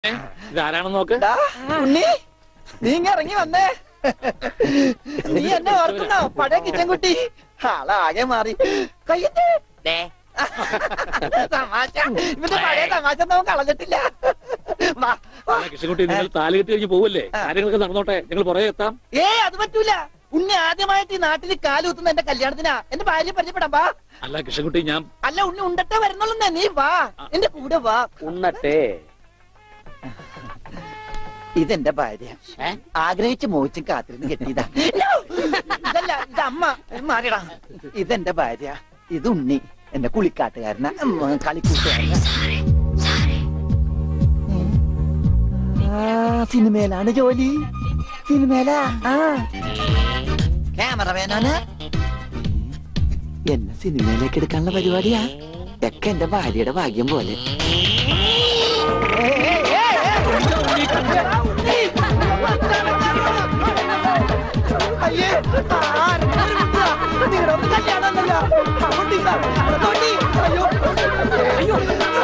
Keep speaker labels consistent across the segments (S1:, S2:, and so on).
S1: ഇതാരാണെന്ന് നോക്ക്
S2: ഡാ, ഉണ്ണി നീ ഇങ്ങ ഇറങ്ങി വന്നേ നീ എന്നെ ഓർക്കുന്നോ പഴയ കിച്ചൻ കുട്ടി ആളാകെ മാറി കയ്യത്തെ
S3: ദേ,
S2: തമാശ ഇവന്റെ പഴയ തമാശ ഒന്നും കളഞ്ഞിട്ടില്ല വാ, വാ.
S1: അല്ല, കൃഷ്ണൻകുട്ടി നിങ്ങൾ താലി കെട്ടി കഴിഞ്ഞ് പോവല്ലേ കാര്യങ്ങളൊക്കെ നടന്നോട്ടെ ഞങ്ങൾ പുറകെ എത്താം
S2: ഏ അത് പറ്റൂല ഉണ്ണി ആദ്യമായിട്ട് ഈ നാട്ടിൽ കാലുകുത്തുന്ന എന്റെ കല്യാണത്തിനാ എന്റെ ഭാര്യ പരിചയപ്പെടാം വാ
S1: അല്ല കൃഷ്ണൻകുട്ടി ഞാൻ
S2: അല്ല ഉണ്ണി ഉണ്ടട്ടെ വരുന്നുള്ളൂ നീ വാ എന്റെ കൂടെ വാ
S1: ഉണ്ണട്ടെ
S2: ഇതെന്റെ ഭാര്യ
S3: ഏ?
S2: ആഗ്രഹിച്ച് മോഹിച്ചും കാത്തിരുന്ന് കെട്ടിയതാ No! ഇതല്ല ഇത് അമ്മ മാറിയടാ ഇതെന്റെ ഭാര്യ ഇത് ഉണ്ണി എന്റെ കുളിക്കാട്ടുകാരന കളിക്കൂട്ടുകാരന ആ സിനിമയിലാണ് ജോലി സിനിമയിലാ ആ ക്യാമറമാനാണ് എന്നെ സിനിമയിലേക്ക് എടുക്കാനുള്ള പരിപാടിയാ ഒക്കെ എന്റെ ഭാര്യയുടെ ഭാഗ്യം പോലെ അയ്യേ നിങ്ങളുടെ കല്യാണമല്ലോ അങ്ങോട്ടില്ല അങ്ങോട്ടി അയ്യോ അയ്യോ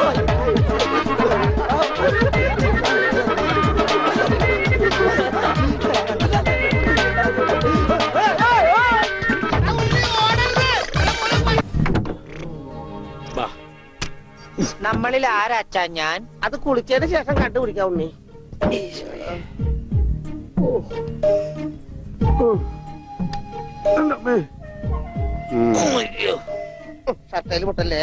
S1: വാ
S3: നമ്മളിൽ ആരാച്ചാ ഞാൻ അത് കുളിച്ചതിന് ശേഷം കണ്ടുപിടിക്കാം ഉണ്ണി ഷട്ടയിൽ മുട്ടല്ലേ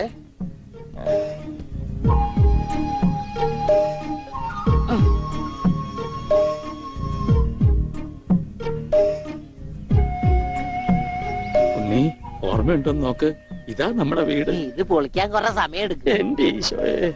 S1: ഉണ്ണി ഓർമ്മയുണ്ടോന്ന് നോക്ക് ഇതാ നമ്മുടെ വീട്
S3: ഇത് പൊളിക്കാൻ കുറെ സമയം എടുക്കും
S1: എന്റെ ഈശോയെ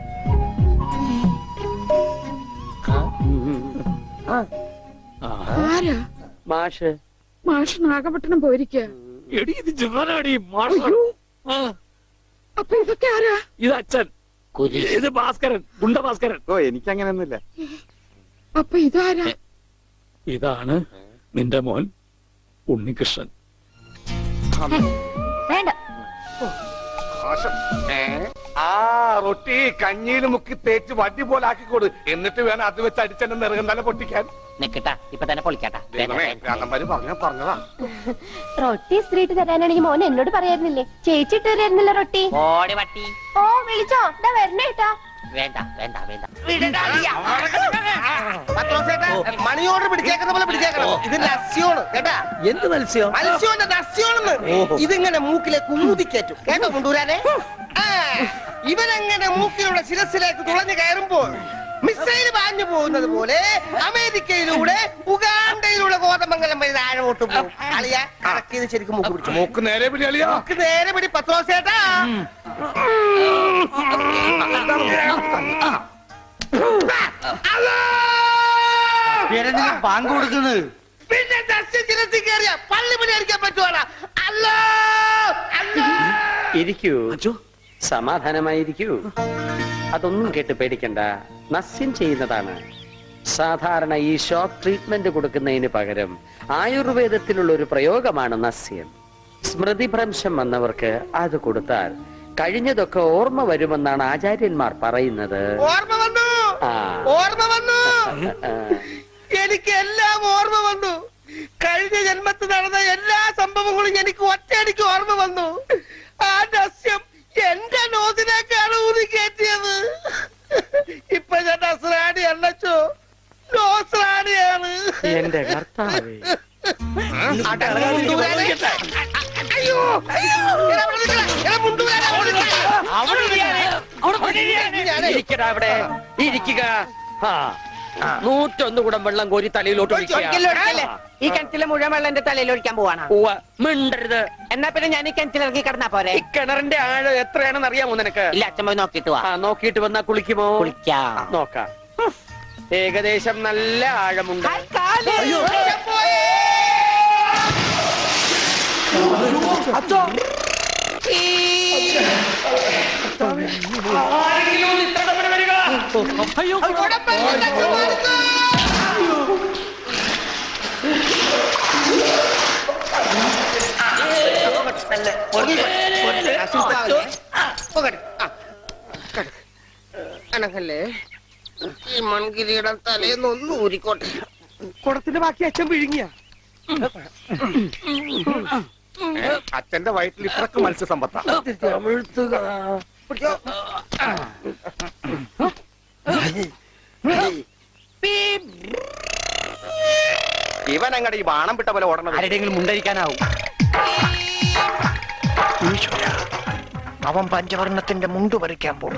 S1: ആ
S4: ആരാ
S1: മാഷ്
S4: മാഷ് നാഗപട്ടണം പോയിരിക്കുക
S1: എടി ഇത് ജുവനാടി മാഷ് ആ
S4: അപ്പൊ ഇതൊക്കെ ആരാ
S1: ഇത് അച്ഛൻ
S3: കുരി
S1: ഇത് ഭാസ്കരൻ ഗുണ്ട ഭാസ്കരൻ
S5: ഓ എനിക്ക് അങ്ങനെയൊന്നുമില്ല
S4: അപ്പൊ ഇതാരാ
S1: ഇതാണ് നിന്റെ മോൻ ഉണ്ണികൃഷ്ണൻ
S6: വേണ്ട
S5: ആ റൊട്ടി കഞ്ഞിയിൽ മുക്കി തേച്ച് വടി പോലെ ആക്കിക്കൊടു എന്നിട്ട് വേണം അത് വെച്ച് അടിച്ചെന്നെ നിറകം തന്നെ പൊട്ടിക്കാൻ
S3: നിക്കട്ടാ ഇപ്പൊ തന്നെ പൊളിക്കാട്ടാ
S5: ദൈവമേ ഭ്രാന്തന്മാര് പറഞ്ഞ പറഞ്ഞതാ
S6: റൊട്ടി സ്ത്രീട്ട് തരാനാണെങ്കിൽ മോൻ എന്നോട് പറയായിരുന്നില്ലേ ചേച്ചി ഇട്ട് തരായിരുന്നില്ല റൊട്ടി
S3: ഓടി പട്ടി
S6: ഓ വിളിച്ചോ ഇതാ വരണേട്ടാ
S3: വേണ്ട വേണ്ട വേണ്ട
S7: മണി ഓർഡർ പിടിച്ചേക്കുന്ന പോലെ പിടിച്ചേക്കണം ഇത് നസ്യോണ് കേട്ടാ
S2: എന്ത് മത്സ്യം
S7: മത്സ്യോന്റെ നസ്യോണെന്ന് ഇതിങ്ങനെ മൂക്കിലെ കുമുതിക്കേറ്റും കേട്ടോ കൊണ്ടുവരാനെ ആ, ഇവനങ്ങനെ മൂക്കിലൂടെ ശിരസിലേക്ക് തുളഞ്ഞു കയറുമ്പോൾ മിസൈൽ പാഞ്ഞു പോകുന്നത് പോലെ അമേരിക്കയിലൂടെ ഉഗാണ്ടയിലൂടെ കോതമംഗലം വഴി താഴോട്ട് പോകും അളിയ കറക്റ്റ് ചെയ്ത് ശരിക്കും മൂക്ക് പിടിച്ചു
S5: മൂക്ക് നേരെ പിടി അളിയാ
S7: മൂക്ക് നേരെ പിടി പത്രോസേട്ടാ
S2: ബാങ്ക് കൊടുക്കുന്നത്
S7: പിന്നെ ദർശ ശിരസിൽ കയറിയ പള്ളി പണി അടിക്കാൻ പറ്റുവാടാ അല്ലോ അല്ലോ
S8: ഇരിക്കൂ സമാധാനമായിരിക്കൂ അതൊന്നും കേട്ട് പേടിക്കണ്ട നസ്യം ചെയ്യുന്നതാണ് സാധാരണ ഈ ഷോക്ക് ട്രീറ്റ്മെന്റ് കൊടുക്കുന്നതിന് പകരം ആയുർവേദത്തിലുള്ള ഒരു പ്രയോഗമാണ് നസ്യം സ്മൃതിഭ്രംശം വന്നവർക്ക് അത് കൊടുത്താൽ കഴിഞ്ഞതൊക്കെ ഓർമ്മ വരുമെന്നാണ് ആചാര്യന്മാർ പറയുന്നത്
S7: ഓർമ്മ വന്നു
S8: ആ.
S7: ഓർമ്മ വന്നു
S8: ആ,
S7: എനിക്ക് എല്ലാം ഓർമ്മ വന്നു കഴിഞ്ഞ ജന്മത്തിൽ നടന്ന എല്ലാ സംഭവങ്ങളും എനിക്ക് ഒറ്റയടിക്ക് ഓർമ്മ വന്നു ആ നസ്യം എന്റെ നോസിലേക്കാണ് ഊതി കയറ്റിയത് ഇപ്പൊ ഞാൻ നസ്രാണി അല്ലച്ചോ നോസ്രാണിയാണ്
S8: എന്റെ കർത്താവേ
S7: മുണ്ടൂരാനെ. അയ്യോ അയ്യോ എടാ, അവിടെ നിൽക്കടാ. എടാ, മുണ്ടൂരാനെ, അവിടെ നിൽക്കടാ. ഞാനേ,
S8: ഇരിക്കടാ അവിടെ ഇരിക്കുക ആ നൂറ്റൊന്ന് കുടം വെള്ളം കോരി തലയിലോട്ട് ഒഴിക്കുക.
S3: ഒരിക്കലും ഒഴിക്കല്ലേ ഈ കിണറ്റിലെ മുഴുവൻ വെള്ളം എന്റെ തലയിൽ ഒഴിക്കാൻ പോവാണ്
S8: ഉവ്വ, മിണ്ടരുത്
S3: എന്നാ പിന്നെ ഞാൻ ഈ കിണറ്റിൽ ഇറങ്ങി കിടന്നാ പോരെ
S8: ഈ കിണറിന്റെ ആഴം എത്രയാണെന്ന് അറിയാമോ നിനക്ക്
S3: ഇല്ല അച്ഛൻ പോയി നോക്കിട്ട് വാ
S8: ആ നോക്കിയിട്ട് വന്നാ കുളിക്കുമോ
S3: കുളിക്കാം
S8: നോക്കാം ഏകദേശം നല്ല ആഴമുണ്ട്
S7: അനങ്ങല്ലേ ഈ മൺകിരീടം തലേന്ന് ഒന്ന് ഊരിക്കോട്ടെ കുടത്തിന്റെ ബാക്കി അച്ഛൻ വിഴുങ്ങിയ
S5: അച്ഛന്റെ വയറ്റിൽ ഇത്രക്ക് മത്സ്യസമ്പത്താ
S2: ഇവൻ അങ്ങടെ ഈ ബാണം വിട്ട പോലെ ഓടണത് ആരുടെയെങ്കിലും മുണ്ടരിക്കാനാവും അവൻ പഞ്ചവർണ്ണത്തിന്റെ മുണ്ട് പറിക്കാൻ പോകും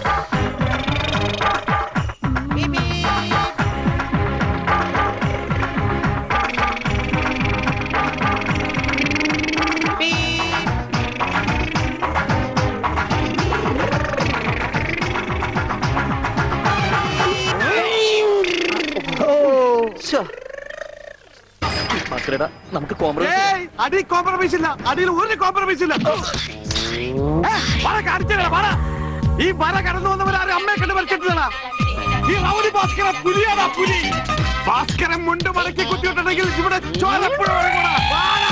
S1: നമുക്ക് കോംപ്രമൈസ്
S5: അടി കോംപ്രമൈസ് ഇല്ല അടിയിൽ ഒരു കോംപ്രമൈസ് ഇല്ല ഏ, വര കാണിച്ചതാ വര ഈ വര കടന്നു വന്നവരാരും അമ്മയെ കണ്ട് വരച്ചിട്ടതാ ഈ റൗഡി ഭാസ്കര പുലിയാടാ പുലി ഭാസ്കരൻ മുണ്ട് മടക്കി കുത്തിയിട്ടുണ്ടെങ്കിൽ ഇവിടെ ചോരപ്പുഴ ഒഴുകണം. വാടാ.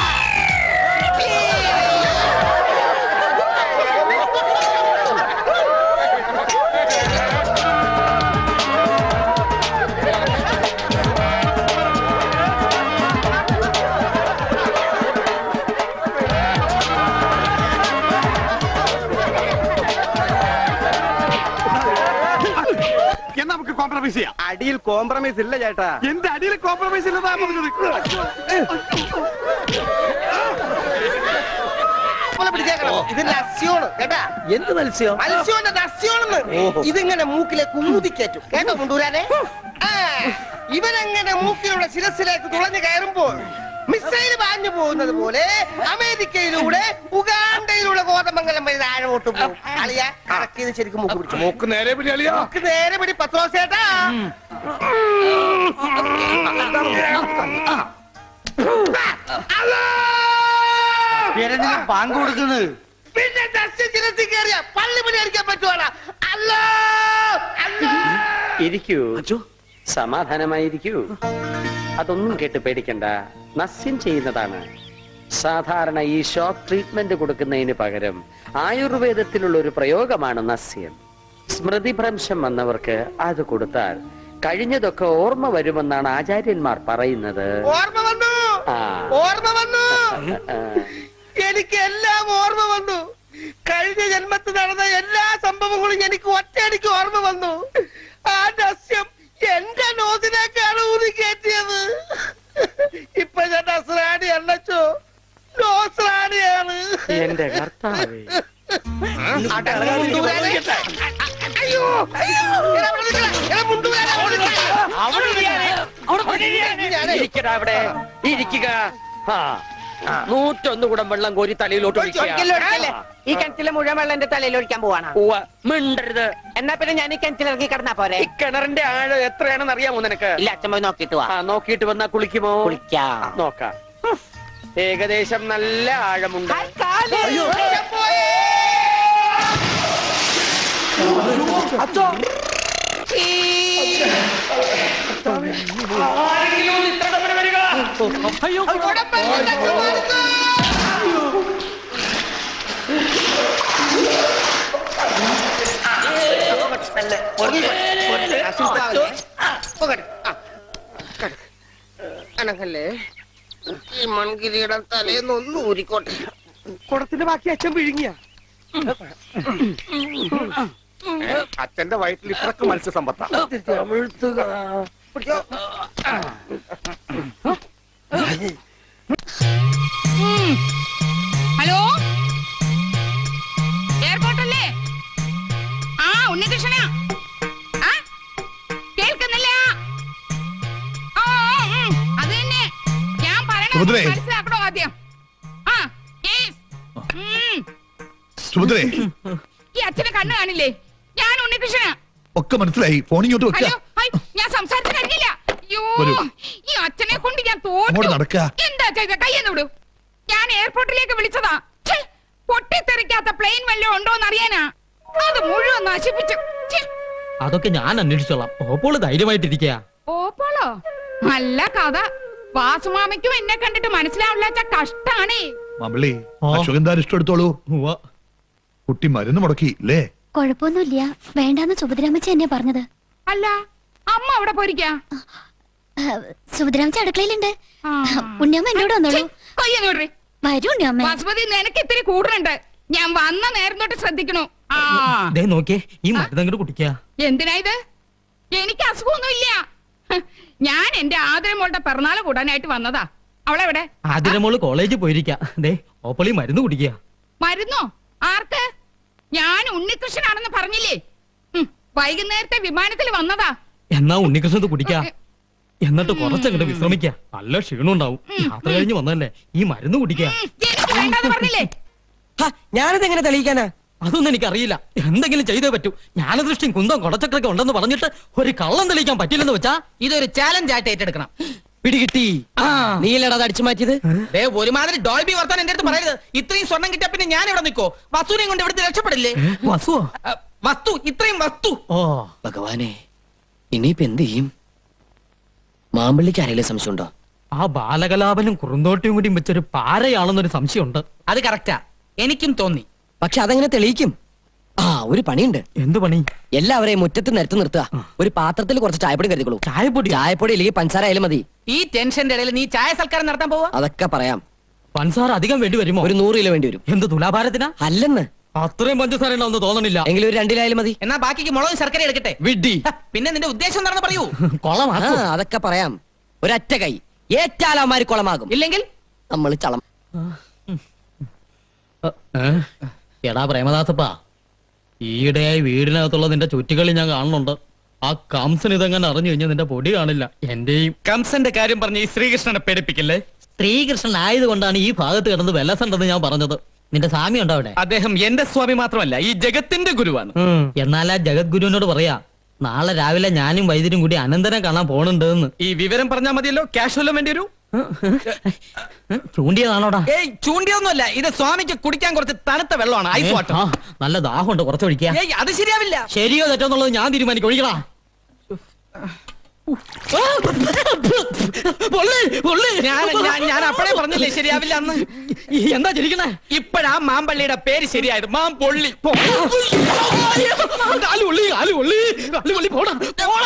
S5: എന്നാ നമുക്ക് കോംപ്രമൈസ് ചെയ്യാം
S2: അടിയിൽ കോംപ്രമൈസ് ഇല്ല ചേട്ടാ
S5: എന്റെ അടിയിൽ കോംപ്രമൈസ് ഇല്ലതാ പറഞ്ഞത്
S7: പോലെ പിടിച്ചേക്കണം ഇത് നസ്യോണ് കേട്ടാ
S2: എന്ത് മത്സ്യം
S7: മത്സ്യോന്റെ നസ്യോണെന്ന് ഇതിങ്ങനെ മൂക്കിലെ കുമുതിക്കേറ്റും കേട്ടോ മുണ്ടൂരാനെ ആ, ഇവനങ്ങനെ മൂക്കിലൂടെ ശിരസിലേക്ക് തുളഞ്ഞു കയറുമ്പോൾ മിസൈൽ പാഞ്ഞു പോകുന്നത് പോലെ അമേരിക്കയിലൂടെ ഉഗാണ്ടയിലൂടെ കോതമംഗലം വഴി താഴോട്ട് പോകും അളിയ കറക്കിയത് ശരിക്കും മൂക്ക് പിടിച്ചു
S5: മൂക്ക് നേരെ പിടി അളിയാ
S7: മൂക്ക് നേരെ പിടി പത്രോസേട്ടാ
S2: പാങ്ക് കൊടുക്കുന്നത്
S7: പിന്നെ ദർശ ശിരസിൽ കയറിയ പള്ളി പണി അടിക്കാൻ പറ്റുവാടാ അല്ലോ അല്ലോ
S8: ഇരിക്കൂ സമാധാനമായിരിക്കൂ അതൊന്നും കേട്ട് പേടിക്കണ്ട നസ്യം ചെയ്യുന്നതാണ് സാധാരണ ഈ ഷോക്ക് ട്രീറ്റ്മെന്റ് കൊടുക്കുന്നതിന് പകരം ആയുർവേദത്തിലുള്ള ഒരു പ്രയോഗമാണ് നസ്യം സ്മൃതിഭ്രംശം വന്നവർക്ക് അത് കൊടുത്താൽ കഴിഞ്ഞതൊക്കെ ഓർമ്മ വരുമെന്നാണ് ആചാര്യന്മാർ പറയുന്നത്
S7: ഓർമ്മ വന്നു
S8: ആ.
S7: ഓർമ്മ വന്നു
S8: ആ,
S7: എനിക്ക് എല്ലാം ഓർമ്മ വന്നു കഴിഞ്ഞ ജന്മത്തിൽ നടന്ന എല്ലാ സംഭവങ്ങളും എനിക്ക് ഒറ്റയടിക്ക് ഓർമ്മ വന്നു ആ നസ്യം എന്റെ നോസിലേക്കാണ് ഊതി കയറ്റിയത് ഇപ്പൊ ഞാൻ നസ്രാണി അല്ലച്ചോ നോസ്രാണിയാണ്
S8: എന്റെ കർത്താവേ
S7: മുണ്ടൂരാനെ. അയ്യോ അയ്യോ എടാ, അവിടെ നിൽക്കടാ. എടാ, മുണ്ടൂരാനെ, അവിടെ നിൽക്കടാ. ഞാനേ,
S8: ഇരിക്കടാ അവിടെ ഇരിക്കുക ആ നൂറ്റൊന്ന് കുടം വെള്ളം കോരി തലയിലോട്ട് ഒഴിക്കുക.
S3: ഒരിക്കലും ഒഴിക്കല്ലേ
S8: ആ.
S3: ഈ കിണറ്റിലെ മുഴുവൻ വെള്ളം എന്റെ തലയിൽ ഒഴിക്കാൻ പോവാണ്
S8: ഉവ്വ, മിണ്ടരുത്
S3: എന്നാ പിന്നെ ഞാൻ ഈ കിണറ്റിൽ ഇറങ്ങി കിടന്നാ പോരെ
S8: ഈ കിണറിന്റെ ആഴം എത്രയാണെന്ന് അറിയാമോ നിനക്ക്
S3: ഇല്ല അച്ഛൻ പോയി നോക്കിട്ട് വാ
S8: ആ നോക്കിയിട്ട് വന്നാ കുളിക്കുമോ
S3: കുളിക്കാം
S8: നോക്കാം ഏകദേശം നല്ല ആഴമുണ്ട്
S7: ഞാൻ പോയി. കുഴപ്പമില്ല, അച്ഛൻ മാറിക്കോ. അസുഖാവില്ലേ? ഇപ്പൊ കിടക്ക്. ആ, കിടക്ക്. അനങ്ങല്ലേ ഈ മൺകിരീടം തലേന്ന് ഒന്ന് ഊരിക്കോട്ടെ കുടത്തിന്റെ ബാക്കി അച്ഛൻ വിഴുങ്ങിയ
S5: അച്ഛന്റെ വയറ്റിൽ ഇത്രക്ക് മത്സ്യസമ്പത്താ
S7: പിടിച്ചോ
S4: ഹലോ എയർപോർട്ടല്ലേ ആ ഉണ്ണികൃഷ്ണന ആ കേൾക്കുന്നില്ല ആ ആ, ഉം, അത് തന്നെ ഞാൻ പറയണത്
S9: സുഭദ്രേ.
S4: മനസ്സിലാക്കണോ ആദ്യം ആ yes. ഉം,
S9: സുഭദ്രേ
S4: ഈ അച്ഛന് കണ്ണു കാണില്ലേ ഞാൻ ഉണ്ണികൃഷ്ണന
S9: ഒക്കെ മനസ്സിലായി ഫോൺ ഇങ്ങോട്ട് വെക്ക
S4: ഹലോ ഹൈ, ഞാൻ സംസാരിച്ചു കഴിഞ്ഞില്ല അയ്യോ
S9: വരൂ.
S4: ഈ അച്ഛനെ കൊണ്ട് ഞാൻ
S9: അങ്ങോട്ട്
S4: തോറ്റു
S9: നടക്ക
S4: എന്താ ചെയ്ത കയ്യെന്ന് വിടൂ ഞാൻ എയർപോർട്ടിലേക്ക് വിളിച്ചതാ ഛെ, പൊട്ടിത്തെറിക്കാത്ത പ്ലെയിൻ വല്ലതും ഉണ്ടോന്ന് അറിയാനാ അത് മുഴുവൻ നശിപ്പിച്ചു ഛെ,
S10: അതൊക്കെ ഞാൻ അന്വേഷിച്ചോളാം ഓപ്പോൾ ധൈര്യമായിട്ടിരിക്കുക
S4: ഓപ്പോളോ നല്ല കഥ വാസുമാമയ്ക്കും എന്നെ കണ്ടിട്ട് മനസ്സിലാവില്ലാച്ച കഷ്ടാണേ
S9: മമ്പിളി
S10: ആ.
S9: അശോകൻ ഇഷ്ടം എടുത്തോളൂ കുട്ടി മരുന്ന് മുടക്കി അല്ലേ
S6: കുഴപ്പമൊന്നുമില്ല വേണ്ടാന്ന് സുഭദ്രാമച്ച എന്നെ പറഞ്ഞത്
S4: അല്ല അമ്മ അവിടെ പോയിരിക്കാ
S11: സുഭദ്രാമച്ച അടുക്കളയിലുണ്ട് ഉണ്ണിയമ്മ എന്നോട് വന്നോളൂ
S4: കൊയ്യൊന്നോട്ടെ
S11: വരൂ ഉണ്ണിയമ്മ
S4: വസുമതി നിനക്ക് ഇത്തിരി കൂടുന്നുണ്ട് ഞാൻ വന്ന നേരം തൊട്ട് ശ്രദ്ധിക്കണു ആ
S10: ദേ നോക്കിയേ ഈ മരുന്ന് അങ്ങോട്ട് കുടിക്കുക
S4: എന്തിനാ ഇത് എനിക്ക് അസുഖമൊന്നുമില്ല ഹ്, ഞാൻ എന്റെ ആദരമോളുടെ പിറന്നാള് കൂടാനായിട്ട് വന്നതാ അവളെവിടെ
S10: ആതിരമോള് കോളേജിൽ പോയിരിക്ക ദേ ഓപ്പളി മരുന്ന് കുടിക്കുക
S4: മരുന്നോ ആർക്ക് ഞാൻ ഉണ്ണികൃഷ്ണനാണെന്ന് പറഞ്ഞില്ലേ ഹും, വൈകുന്നേരത്തെ വിമാനത്തിൽ വന്നതാ
S10: എന്നാ ഉണ്ണികൃഷ്ണത് കുടിക്ക എന്നിട്ട് കുറച്ചങ്ങോട്ട് വിശ്രമിക്ക നല്ല ക്ഷീണം ഉണ്ടാവും യാത്ര കഴിഞ്ഞ് വന്നല്ലേ ഈ മരുന്ന് കുടിക്ക
S4: എനിക്ക് വേണ്ടാന്ന് പറഞ്ഞില്ലേ
S10: ഞാനത് എങ്ങനെ തെളിയിക്കാനാ അതൊന്നും എനിക്കറിയില്ല എന്തെങ്കിലും ചെയ്തേ പറ്റൂ ജ്ഞാനദൃഷ്ടിയും കുന്തം കൊടച്ചക്രൊക്കെ ഉണ്ടെന്ന് പറഞ്ഞിട്ട് ഒരു കള്ളം തെളിയിക്കാൻ പറ്റില്ലെന്ന് വെച്ചാ
S12: ഇതൊരു ചാലഞ്ച് ആയിട്ട് ഏറ്റെടുക്കണം പിടികിട്ടി നീലടാ അത് അടിച്ചു മാറ്റിയത് ദേ ഒരുമാതിരി ഡോൾബി വർത്താൻ എന്റെ അടുത്ത് പറയരുത് ഇത്രയും സ്വർണം കിട്ടിയ പിന്നെ ഞാൻ ഇവിടെ നിൽക്കോ വസ്തുവിനെയും കൊണ്ട് ഇവിടുത്തെ രക്ഷപ്പെടില്ലേ
S10: വസുവോ
S12: അ, വസ്തു ഇത്രയും വസ്തു
S10: ഓ
S12: ഭഗവാനെ ഇനിയിപ്പോ എന്ത് ചെയ്യും മാമ്പള്ളിക്ക് ആരെങ്കിലും സംശയമുണ്ടോ
S10: ആ ബാലകലാപനും കുറുന്തോട്ടിയും കൂടി വെച്ചൊരു പാരയാണെന്നൊരു സംശയമുണ്ട്
S12: അത് കറക്റ്റാ എനിക്കും തോന്നി പക്ഷെ അതെങ്ങനെ തെളിയിക്കും ആ ഒരു പണിയുണ്ട്
S10: എന്ത് പണി
S12: എല്ലാവരെയും മുറ്റത്ത് നിരത്ത് നിർത്തുക ഒരു പാത്രത്തിൽ കുറച്ച് ചായപ്പൊടി കരുതിക്കോളൂ
S10: ചായപ്പൊടി
S12: ചായപ്പൊടി ഇല്ലെങ്കിൽ പഞ്ചസാര ആയാലും മതി
S13: ഈ ടെൻഷന്റെ ഇടയിൽ നീ ചായ സൽക്കാരം നടത്താൻ പോവാ
S12: അതൊക്കെ പറയാം
S10: പഞ്ചസാര അധികം വേണ്ടി വരുമോ
S12: ഒരു നൂറ് കിലോ വേണ്ടി വരും
S10: എന്ത് തുലാഭാരത്തിനാ
S12: അല്ലെന്ന്
S10: അത്രയും പഞ്ചസാര ഉണ്ടാവുന്ന തോന്നണില്ല
S12: എങ്കിലും ഒരു രണ്ടിലായാലും മതി
S13: എന്നാ ബാക്കിക്ക് മുളകും ശർക്കര എടുക്കട്ടെ
S12: വിഡ്ഢി
S13: പിന്നെ നിന്റെ ഉദ്ദേശം എന്താണെന്ന് പറയൂ
S12: ആ, അതൊക്കെ പറയാം ഒരൊറ്റ കൈ ഏറ്റാലമാര് കുളമാകും
S13: ഇല്ലെങ്കിൽ
S12: നമ്മൾ ചളം
S10: ഏ? എടാ പ്രേമദാസപ്പാ ഈയിടെയായി വീടിനകത്തുള്ള നിന്റെ ചുറ്റികളി ഞാൻ കാണുന്നുണ്ട് ആ കംസൻ ഇതെങ്ങനെ അറിഞ്ഞു കഴിഞ്ഞാൽ നിന്റെ പൊടി കാണില്ല എന്റെയും
S5: കംസന്റെ കാര്യം പറഞ്ഞ് ഈ ശ്രീകൃഷ്ണനെ പേടിപ്പിക്കില്ലേ
S10: ശ്രീകൃഷ്ണൻ ആയതുകൊണ്ടാണ് ഈ ഭാഗത്ത് കിടന്ന് വെല്ലസുണ്ടെന്ന് ഞാൻ പറഞ്ഞത് നിന്റെ സ്വാമി ഉണ്ടോ അവിടെ
S5: അദ്ദേഹം എന്റെ സ്വാമി മാത്രമല്ല ഈ ജഗത്തിന്റെ ഗുരുവാണ്
S10: എന്നാൽ ആ ജഗദ്ഗുരുവിനോട് പറയാ നാളെ രാവിലെ ഞാനും വൈദ്യരും കൂടി അനന്തനെ കാണാൻ പോണുണ്ട് എന്ന്
S5: ഈ വിവരം പറഞ്ഞാൽ മതിയല്ലോ ക്യാഷ് വല്ലതും വേണ്ടി വരൂ
S10: ചൂണ്ടിയതാണോടാ
S13: ഏയ് ചൂണ്ടിയൊന്നുമല്ല ഇത് സ്വാമിക്ക് കുടിക്കാൻ കുറച്ച് തണുത്ത വെള്ളമാണ് ഐസ് വാട്ടർ
S10: ആ, നല്ല ദാഹമുണ്ട് കുറച്ച് ഒഴിക്കുക
S13: ഏയ് അത് ശരിയാവില്ല
S10: ശരിയോ തെറ്റോ എന്നുള്ളത് ഞാൻ തീരുമാനിക്കും ഒഴിക്കടാ
S13: ഞാൻ ഞാൻ- ഞാൻ അപ്പഴേ പറഞ്ഞില്ലേ ശരിയാവില്ല അന്ന്
S10: എന്താ ചിരിക്കണേ
S13: ഇപ്പഴാ മാമ്പള്ളിയുടെ പേര് ശരിയായത് മാം പൊള്ളി
S10: കാല് പൊള്ളി കാല് പൊള്ളി കാല് പൊള്ളി പോടാ പോടാ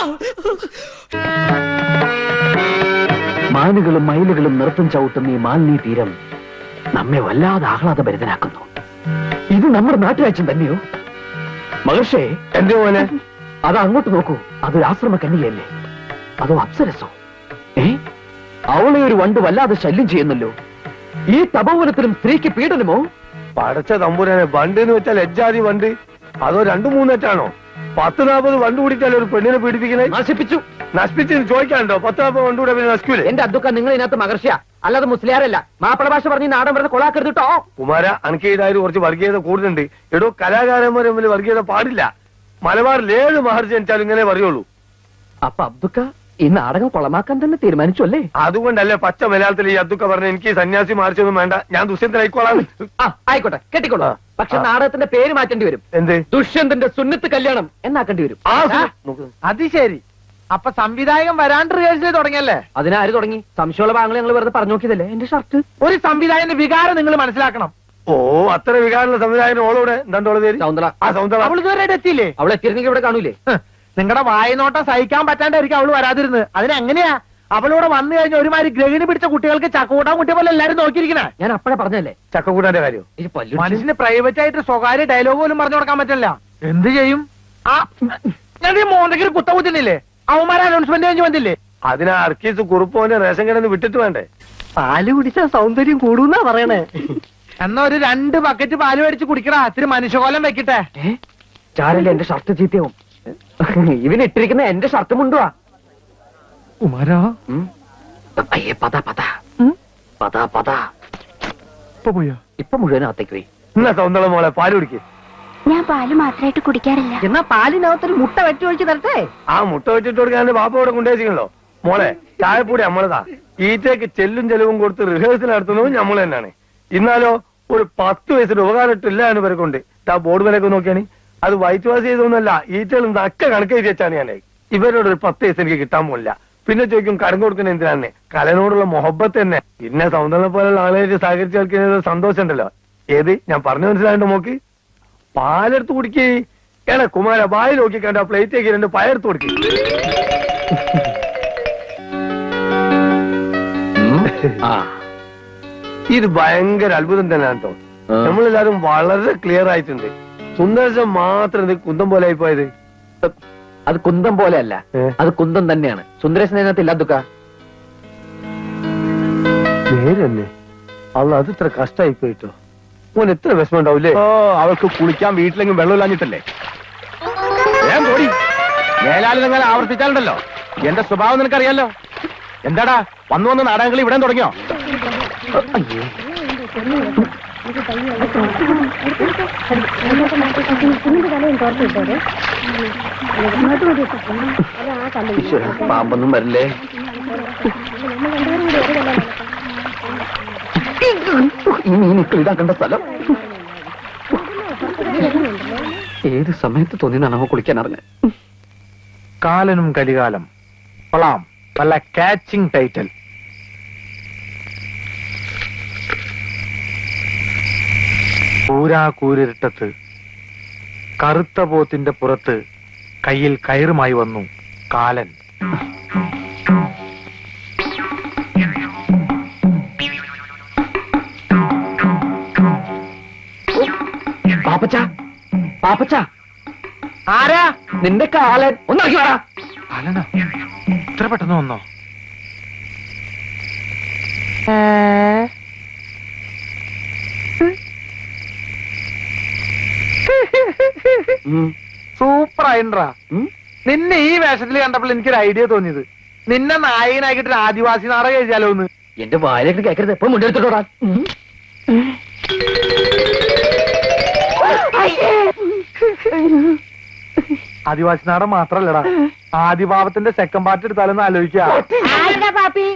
S14: മാനുകളും മയിലുകളും നൃത്തം ചവിട്ടുന്ന ഈ മാലിന്യ തീരം നമ്മെ വല്ലാതെ ആഹ്ലാദഭരിതനാക്കുന്നു ഇത് നമ്മുടെ നാട്ടുരാജ്യം തന്നെയോ മഹർഷേ എന്റെ പോലെ അത് അങ്ങോട്ട് നോക്കൂ അതൊരു ആശ്രമ കന്യകയല്ലേ അതോ അപ്സരസോ ഏ അവളെ ഒരു വണ്ട് വല്ലാതെ ശല്യം ചെയ്യുന്നല്ലോ ഈ തപോവനത്തിലും സ്ത്രീക്ക് പീഡനമോ
S15: പടച്ച തമ്പുരാനെ വണ്ട് എന്ന് വെച്ചാൽ എജ്ജാതി വണ്ട് അതോ രണ്ടു മൂന്നെറ്റാണോ പത്ത് നാൽപ്പത് വണ്ട് കൂടിയിട്ടല്ലേ ഒരു പെണ്ണിനെ പീഡിപ്പിക്കുന്നത്
S14: നശിപ്പിച്ചു
S15: നശിപ്പിച്ച് ചോദിക്കാനുണ്ടോ പത്ത് നാൽപ്പത് വണ്ട് കൂടെ പിന്നെ നശിക്കൂലേ
S14: എന്റെ അദ്ദുക്ക നിങ്ങൾ ഇതിനകത്ത് മഹർഷിയ അല്ലാതെ മുസ്ലിയാരല്ല മാപ്പിള ഭാഷ പറഞ്ഞ് ഈ നാടൻ വെറുതെ കൊളാക്കരുത് കേട്ടോ
S15: കുമാര അനക്ക് ഇതായത് കുറച്ച് വർഗീയത കൂടുതലുണ്ട് എടോ കലാകാരന്മാർ തമ്മിൽ വർഗീയത പാടില്ല മലബാറിൽ ഏഴ് മഹർജി ജനിച്ചാലും ഇങ്ങനെ പറയുള്ളൂ
S14: അപ്പൊ അബ്ദുക്ക ഈ നാടകം കൊളമാക്കാൻ തന്നെ തീരുമാനിച്ചു അല്ലേ
S15: അതുകൊണ്ടല്ലേ പച്ച മലയാളത്തിൽ ഈ അതൊക്കെ പറഞ്ഞ എനിക്ക് ഈ സന്യാസി മാറിച്ചൊന്നും വേണ്ട ഞാൻ ദുഷ്യന്തനായിക്കോളാം
S14: ആ ആയിക്കോട്ടെ കെട്ടിക്കോളൂ പക്ഷെ നാടകത്തിന്റെ പേര് മാറ്റേണ്ടി വരും
S15: എന്ത്
S14: ദുഷ്യന്തന്റെ സുന്നത്ത് കല്യാണം എന്നാക്കേണ്ടി വരും
S7: അത് ശരി അപ്പൊ സംവിധായകൻ വരാണ്ട് റിഹേഴ്സൽ തുടങ്ങിയല്ലേ
S14: അതിനാര് തുടങ്ങി സംശയമുള്ള ഭാഗങ്ങൾ ഞങ്ങൾ വെറുതെ പറഞ്ഞു നോക്കിയതല്ലേ എന്റെ ഷർട്ട്
S7: ഒരു സംവിധായകന്റെ വികാരം നിങ്ങൾ മനസ്സിലാക്കണം
S15: ഓ അത്ര വികാരമുള്ള സംവിധായകൻ ഓളോടെ എന്താണ്ടോളെ പേര്
S14: സൗന്ദര
S15: ആ സൗന്ദര
S7: അവൾ ഇതുവരെ എത്തിയില്ലേ
S14: അവൾ എത്തിയിരുന്നെങ്കിൽ ഇവിടെ കാണൂലേ
S7: നിങ്ങളുടെ വായനോട്ടം സഹിക്കാൻ പറ്റാണ്ടായിരിക്കും അവള് വരാതിരുന്നത് അതിനെങ്ങനെയാ അവളിവിടെ വന്നു കഴിഞ്ഞ ഒരുമാതിരി ഗ്രഹിണി പിടിച്ച കുട്ടികൾക്ക് ചക്കൂട്ടാൻ കുട്ടിയെ പോലെ എല്ലാരും നോക്കിയിരിക്കണേ
S14: ഞാൻ അപ്പഴേ പറഞ്ഞല്ലേ
S15: ചക്കക്കൂട്ടാന്റെ കാര്യം
S14: ഇത് പല്ലു
S7: മനുഷ്യന് പ്രൈവറ്റ് ആയിട്ട് സ്വകാര്യ ഡയലോഗ് പോലും പറഞ്ഞു കൊടുക്കാൻ പറ്റില്ല എന്ത് ചെയ്യും ആ ഞാൻ ഈ മോന്തയ്ക്ക് കുത്ത കുത്തുന്നില്ലേ അവന്മാരെ അനൗൺസ്മെന്റ് കഴിഞ്ഞ് വന്നില്ലേ
S15: അതിനാ അർക്കീസ് കുറുപ്പോന്റെ റേഷൻ കടന്ന് വിട്ടിട്ട് വേണ്ടേ
S7: പാല് കുടിച്ചാ സൗന്ദര്യം കൂടുന്നാ പറയണേ എന്നാ ഒരു രണ്ട് ബക്കറ്റ് പാല് മേടിച്ച് കുടിക്കടാ ഇത്തിരി മനുഷ്യകോലം വെക്കട്ടെ
S14: ചാരല്ലേ എന്റെ ഷർട്ട് ചീത്തയാവും ഇവന് ഇട്ടിരിക്കുന്ന എന്റെ ഷർട്ട് മുണ്ടുവാ
S7: കുമാരാ
S14: അയ്യേ പത പത പത പത
S7: ഇപ്പൊ പോയോ
S14: ഇപ്പൊ മുഴുവൻ അകത്തേക്ക് പോയി
S15: എന്നാ സൗന്ദര്യ മോളെ പാല് കുടിക്ക്
S11: ഞാൻ പാല് മാത്രമായിട്ട് കുടിക്കാറില്ല
S7: എന്നാ പാലിനകത്തൊരു മുട്ട വെട്ടി ഒഴിച്ച് തരട്ടെ
S15: ആ മുട്ട വെച്ചിട്ട് കൊടുക്കാൻ ബാപ്പ ഇവിടെ കൊണ്ടുവച്ചിട്ടുണ്ടോ മോളെ ചായപ്പൊടി നമ്മളതാ ഈറ്റയ്ക്ക് ചെല്ലും ചെലവും കൊടുത്ത് റിഹേഴ്സൽ നടത്തുന്നതും നമ്മൾ തന്നെയാണ് ഇന്നാലോ ഒരു പത്ത് വയസ്സിന്റെ ഉപകാരമില്ല എന്ന് പേർക്കുണ്ട് ആ ബോർഡ് വിലയൊക്കെ നോക്കിയാണ് അത് വൈറ്റ് വാഷ് ചെയ്തൊന്നുമല്ല ഈറ്റകൾ നക്ക കണക്ക് എഴുതി വെച്ചാണ് ഞാൻ ഇവരോട് ഒരു പത്ത് വയസ്സ് എനിക്ക് കിട്ടാൻ പോലില്ല പിന്നെ ചോദിക്കും കടം കൊടുക്കുന്ന എന്തിനാണ് കലനോടുള്ള മൊഹബത്ത് തന്നെ പിന്നെ സൗന്ദര്യം പോലുള്ള ആളുകളായിട്ട് സഹകരിച്ച് കളിക്കുന്നത് സന്തോഷം ഉണ്ടല്ലോ ഏത് ഞാൻ പറഞ്ഞു മനസ്സിലായിട്ട് നോക്ക് പാലെടുത്ത് കുടിക്കേ എടാ കുമാര വായി നോക്കി കണ്ട പ്ലേറ്റേക്ക് രണ്ട് പയർത്ത് കൊടുക്കും ഇത് ഭയങ്കര അത്ഭുതം തന്നെയാണ് കേട്ടോ നമ്മളെല്ലാരും വളരെ ക്ലിയർ ആയിട്ടുണ്ട് സുന്ദരശം മാത്രം ഇത് കുന്തം പോലെ ആയി പോയത്
S14: അത് കുന്തം പോലെ അല്ല അത് കുന്തം തന്നെയാണ് സുന്ദരേശൻ അതിനകത്ത് ഇല്ല ദുഃഖ
S15: നേരെ തന്നെ അള്ള അത് ഇത്ര കഷ്ടമായി പോയിട്ടോ ഓൻ എത്ര വിഷമം ഉണ്ടാവൂലേ
S5: ഓ അവൾക്ക് കുളിക്കാൻ വീട്ടിലെങ്കിലും വെള്ളമില്ലാഞ്ഞിട്ടല്ലേ ഞാൻ പോടി മേലാൽ നിങ്ങൾ ആവർത്തിച്ചാലുണ്ടല്ലോ എന്റെ സ്വഭാവം നിനക്കറിയാലോ എന്താടാ വന്നു വന്ന് നാടകങ്ങൾ ഇവിടെ തുടങ്ങിയോ
S14: ഈശ്വരാ, പാമ്പൊന്നും വരില്ലേ ഈ മീനിക്കൾ ഇതാക്കേണ്ട സ്ഥലം ഏത് സമയത്ത് തോന്നി നമ്മ കുളിക്കാൻ ഇറങ്ങ
S5: കാലനും കലികാലം കൊള്ളാം നല്ല കാച്ചിങ് ടൈറ്റൽ കൂരാ കൂരിരുട്ടത്ത് കറുത്ത പോത്തിന്റെ പുറത്ത് കയ്യിൽ കയറുമായി വന്നു കാലൻ
S14: പാപ്പച്ച പാപ്പച്ച ആരാ നിന്റെ കാലൻ ഒന്നാക്കി വേടാ
S5: കാലനോ ഇത്ര പെട്ടെന്ന് വന്നോ സൂപ്പർ ആയിട്ടാ നിന്നെ ഈ വേഷത്തിൽ കണ്ടപ്പോൾ എനിക്കൊരു ഐഡിയ തോന്നിയത് നിന്നെ നായകനാക്കിട്ട് ഒരു ആദിവാസി നാടകം എഴുതിയാലോ എന്ന്
S14: എന്റെ വായിലേക്ക് കേക്കരുത് എപ്പോ മുണ്ടെടുത്തോടാ
S5: ആദിവാസി നാടകം മാത്രല്ലടാ ആദിഭാവത്തിന്റെ സെക്കൻഡ് പാർട്ട് എടുത്താലൊന്ന് ആലോചിക്കാ
S6: പാപ്പി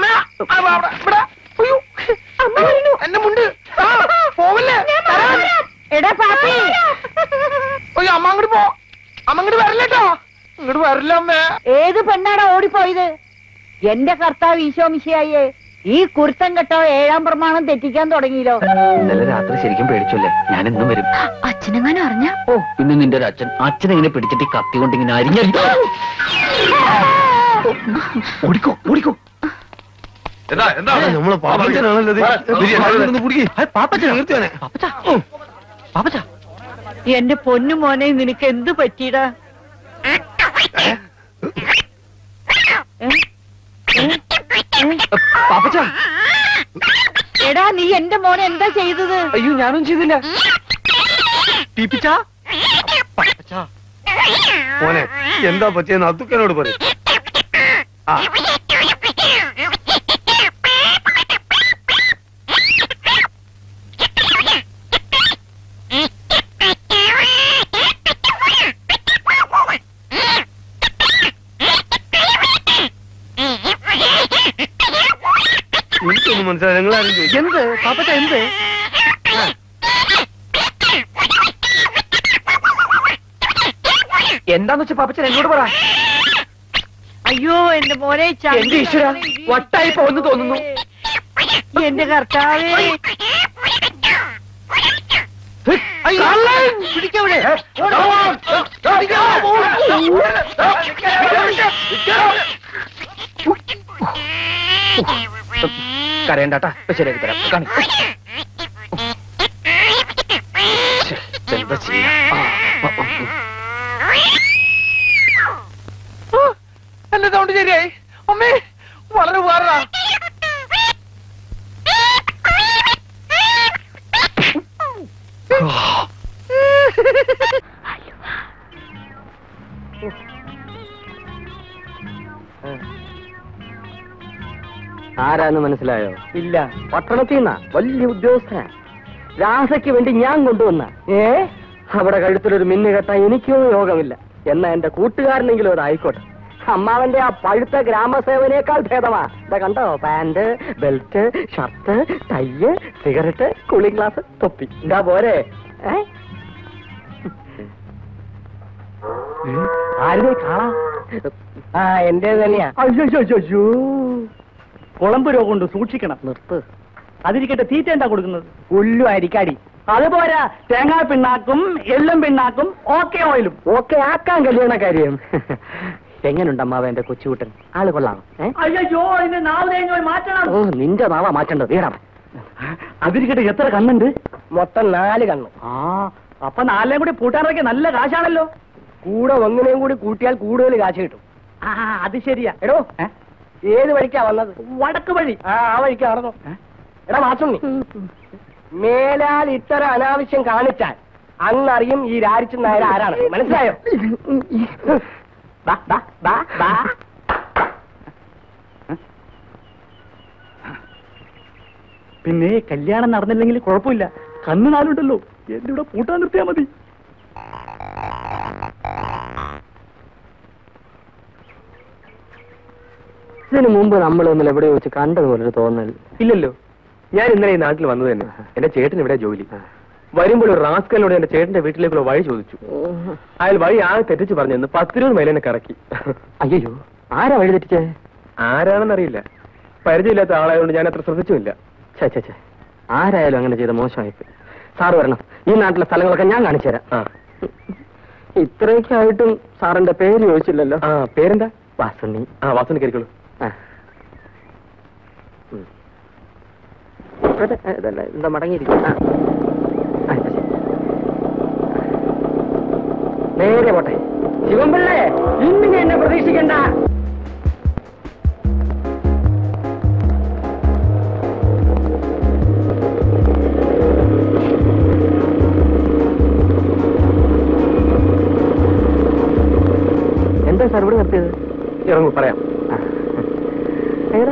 S5: എന്റെ മുണ്ട് ആ, പോവല്ലേ
S6: എടാ പാപ്പി
S5: അയ്യോ അമ്മ അങ്ങോട്ട് പോ അമ്മ അങ്ങോട്ട് വരല്ലേട്ടോ ഇങ്ങോട്ട് വരില്ല അമ്മേ
S6: ഏത് പെണ്ണാടാ ഓടിപ്പോയത് എന്റെ കർത്താവ് ഈശോമിശിയായേ ഈ കുരുത്തം കെട്ടോ ഏഴാം പ്രമാണം തെറ്റിക്കാൻ തുടങ്ങിയല്ലോ
S14: ഇന്നലെ രാത്രി ശരിക്കും പേടിച്ചല്ലേ ഞാൻ എന്നും വരും
S11: അച്ഛനെങ്ങാനും അറിഞ്ഞ
S14: ഓ പിന്നെ നിന്റെ ഒരു അച്ഛൻ അച്ഛനെ ഇങ്ങനെ പിടിച്ചിട്ട് ഈ കത്തി കൊണ്ട് ഇങ്ങനെ അരിഞ്ഞരി ഓടിക്കോ ഓടിക്കോ
S15: നമ്മളെ പാപ്പച്ചനാണല്ലോ ഇത്.
S14: പാപ്പച്ച
S6: എന്റെ പൊന്നു മോനെ നിനക്ക് എന്ത് പറ്റിയടാ
S14: പാപ്പച്ച
S6: എടാ നീ എന്റെ മോനെ എന്താ ചെയ്തത്
S14: അയ്യോ ഞാനും ചെയ്തില്ല
S15: മോനെ എന്താ പറ്റിയെന്ന് അതുക്കനോട് പറയും എനിക്കൊന്നും മനസ്സിലായി നിങ്ങളാരും ചോദിക്കും
S14: എന്ത് പാപ്പച്ച എന്ത് എന്താന്ന് വെച്ചാ പാപ്പച്ചൻ എന്നോട് പറ
S6: അയ്യോ എന്റെ മോനെ
S14: എന്റെ ഈശ്വര വട്ടായി പോകുന്നു തോന്നുന്നു
S6: എന്റെ കർത്താവേ
S5: പിടിക്കവിടെ
S14: കരയണ്ടാട്ടാ ഇപ്പൊ ശരിയാക്കി തരാം കാണി ശ്ശെ, എന്താ ചെയ്യാ ആ, ആ, ആ, ആ.
S5: എന്റെ സൗണ്ട് ശരിയായി അമ്മേ വളരെ ഉപകാരടാ
S14: ആരാന്ന് മനസ്സിലായോ ഇല്ല പട്ടണത്തിൽ നിന്നാ വലിയ ഉദ്യോഗസ്ഥനാ രാധയ്ക്ക് വേണ്ടി ഞാൻ കൊണ്ടുവന്ന ഏ അവിടെ കഴുത്തിലൊരു മിന്നു കെട്ടാൻ എനിക്കോ യോഗമില്ല എന്നാ എന്റെ കൂട്ടുകാരനെങ്കിലും അത് ആയിക്കോട്ടെ അമ്മാവന്റെ ആ പഴുത്ത ഗ്രാമസേവനേക്കാൾ ഭേദമാ ഇതാ കണ്ടോ pant belt shirt tie cigarette cooling glass തൊപ്പി ഇതാ പോരെ ഏ? ആരുടെ കാണാ ആ എന്റെ തന്നെയാ അയ്യോ അയ്യോ അയ്യോ
S16: കുളമ്പ് രോഗമുണ്ട് സൂക്ഷിക്കണം
S14: നിർത്ത്
S16: അതിരിക്കട്ടെ തീറ്റ എന്താ കൊടുക്കുന്നത്
S14: പുല്ലു അരിക്കാടി അത് പോരാ തേങ്ങാ പിണ്ണാക്കും എള്ളും പിണ്ണാക്കും ഓക്കെ ഓയിലും ഓക്കെ ആക്കാൻ കല്യാണ കാര്യം എങ്ങനുണ്ട് അമ്മാവ എന്റെ കൊച്ചുകൂട്ടൻ ആള് കൊള്ളാം അയ്യോ ഇതിന്റെ നാവ് തേങ്ങ മാറ്റണം ഓ നിന്റെ നാവാ മാറ്റേണ്ടത് വീടാ അതിരിക്കട്ടെ എത്ര കണ്ണുണ്ട്
S7: മൊത്തം നാല് കണ്ണു
S14: ആ അപ്പൊ നാലിനെയും കൂടി പൂട്ടാനൊക്കെ നല്ല കാശാണല്ലോ
S7: കൂടെ ഒന്നിനെയും കൂടി കൂട്ടിയാൽ കൂടുതൽ കാശ് കിട്ടും
S14: ആ അത് ശരിയാ
S7: എടോ ഏത് വഴിക്കാ വന്നത്
S14: വടക്ക് വഴി
S7: ആ ആ വഴിക്ക് നടന്നു എടാ മാസുണ്ണി മേലാൽ ഇത്തരം അനാവശ്യം കാണിച്ചാൽ അന്നറിയും ഈ രാരിച്ചൻ നായർ ആരാണ് മനസ്സിലായോ
S14: ബാ, ബാ, ബാ, ബാ. പിന്നെ കല്യാണം നടന്നില്ലെങ്കിൽ കുഴപ്പമില്ല കണ്ണ് നാലുണ്ടല്ലോ എന്റെ ഇവിടെ പൂട്ടാൻ നിർത്തിയാ മതി
S16: ഇതിനു മുമ്പ് നമ്മൾ തമ്മിൽ എവിടെ വെച്ച് കണ്ടതുപോലൊരു തോന്നൽ
S15: ഇല്ലല്ലോ ഞാൻ ഇന്നലെ ഈ നാട്ടിൽ വന്നത് തന്നെ എന്റെ ചേട്ടൻ ഇവിടെ ജോലി വരുമ്പോൾ ഒരു റാസ്കലിനോട് എന്റെ ചേട്ടന്റെ വീട്ടിലേക്കുള്ള വഴി ചോദിച്ചു അയാൾ വഴി ആകെ തെറ്റിച്ച് പറഞ്ഞെന്ന് പത്തിരുപത് മൈൽ എന്നെ കറക്കി
S16: അയ്യോ ആരാ വഴി തെറ്റിച്ചേ
S15: ആരാണെന്നറിയില്ല പരിചയമില്ലാത്ത ആളായതുകൊണ്ട് ഞാൻ അത്ര ശ്രദ്ധിച്ചുമില്ല
S16: ഛേ ഛേ ഛേ ആരായാലും അങ്ങനെ ചെയ്ത മോശമായിപ്പോയി സാറ് വരണം ഈ നാട്ടിലെ സ്ഥലങ്ങളൊക്കെ ഞാൻ കാണിച്ചു തരാം
S15: ആ
S16: ഇത്രയൊക്കെ ആയിട്ടും സാറിന്റെ പേര് ചോദിച്ചില്ലല്ലോ
S15: ആ പേരെന്താ
S16: വാസുണ്ണി
S15: ആ വാസന കയറിക്കോളൂ
S16: ആ ഉം. ഇവിടെ, ഏ, ഇതല്ല എന്താ മടങ്ങിയിരിക്കും ആ ആ, ഇപ്പൊ ശരി. നേരെ പോട്ടെ ശിവൻപിള്ളേ ഇന്നിനി എന്നെ പ്രതീക്ഷിക്കണ്ട എന്താ സാർ ഇവിടെ നിർത്തിയത്
S15: ഇറങ്ങൂ പറയാം
S16: എങ്ങനെ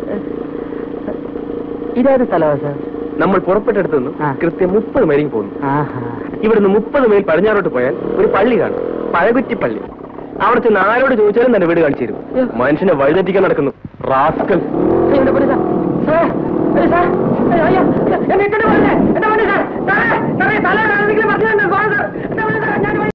S16: ഇതേത് സ്ഥലമാണ് സാർ
S15: നമ്മൾ പുറപ്പെട്ടെടുത്തു നിന്നും
S16: ആ.
S15: കൃത്യം മുപ്പത് മൈലിൽ പോകുന്നു
S16: ആഹാ
S15: ഇവിടുന്ന് മുപ്പത് മൈൽ പടിഞ്ഞാറോട്ട് പോയാൽ ഒരു പള്ളി കാണും പഴകുറ്റി പള്ളി അവിടെ ചെന്ന് ആരോട് ചോദിച്ചാലും തന്നെ വീട് കാണിച്ചു തരും മനുഷ്യനെ വഴിതെറ്റിക്കാൻ നടക്കുന്നു റാസ്കൽ
S16: ഇവിടെ പോര് സാർ. സാർ, ഏ, സാർ, അയ്യോ, അയ്യോ, എന്നെ ഇട്ടിട്ട് പോകല്ലേ? എന്നെ പോകല്ലേ, സാർ? സാറേ,